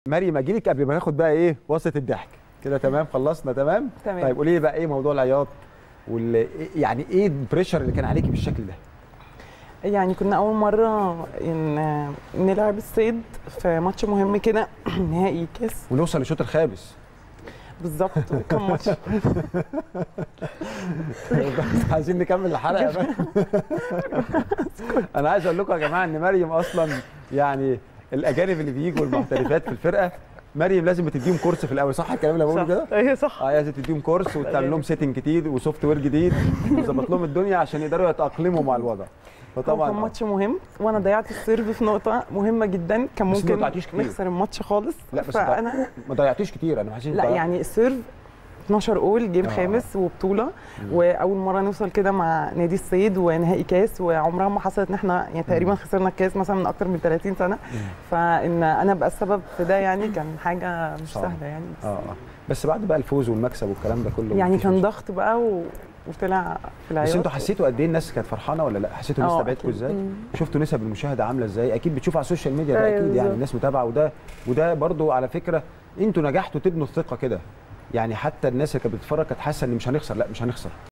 مريم اجي لك قبل ما ناخد بقى ايه وصفه الضحك كده تمام خلصنا تمام تمام. طيب قولي لي بقى ايه موضوع العياط وال يعني ايه البريشر اللي كان عليكي بالشكل ده يعني كنا اول مره ان نلعب الصيد في ماتش مهم كده نهائي كاس ونوصل للشوط الخامس بالظبط كان ماتش عايزين نكمل الحلقه بقى انا عايز اقول لكم يا جماعه ان مريم اصلا يعني الاجانب اللي بيجوا المحترفات في الفرقه مريم لازم بتديهم كورس في الاول صح الكلام اللي بقوله كده ايوه صح اه لازم تديهم كورس وتعمل لهم سيتنج جديد وسوفت وير جديد وتظبط لهم الدنيا عشان يقدروا يتاقلموا مع الوضع طبعا كان ماتش مهم وانا ضيعت السيرف في نقطه مهمه جدا كان بس ما ممكن ضيعتيش كتير. نخسر الماتش خالص لا بس فانا ما ضيعتيش كتير انا حاسس لا يعني السيرف 12 اول جيم آه. خامس وبطوله واول مره نوصل كده مع نادي الصيد ونهائي كاس وعمرها ما حصلت ان احنا يعني تقريبا خسرنا الكاس مثلا من اكتر من 30 سنه فان انا ابقى السبب في ده يعني كان حاجه مش صعب. سهله يعني بس اه اه بس بعد بقى الفوز والمكسب والكلام ده كله يعني مفيش كان مشكلة. ضغط بقى و... وطلع في العياط بس انتوا حسيتوا قد ايه الناس كانت فرحانه ولا لا حسيتوا الناس اه، تابعتكم أكيد. ازاي مم. شفتوا نسب المشاهده عامله ازاي اكيد بتشوفوا على السوشيال ميديا ده ايوه اكيد يعني بالظبط. الناس متابعه وده وده برضو على فكره انتوا نجحتوا تبنوا الثقه كده يعني حتى الناس اللي كانت بتتفرج كانت حاسه ان مش هنخسر لا مش هنخسر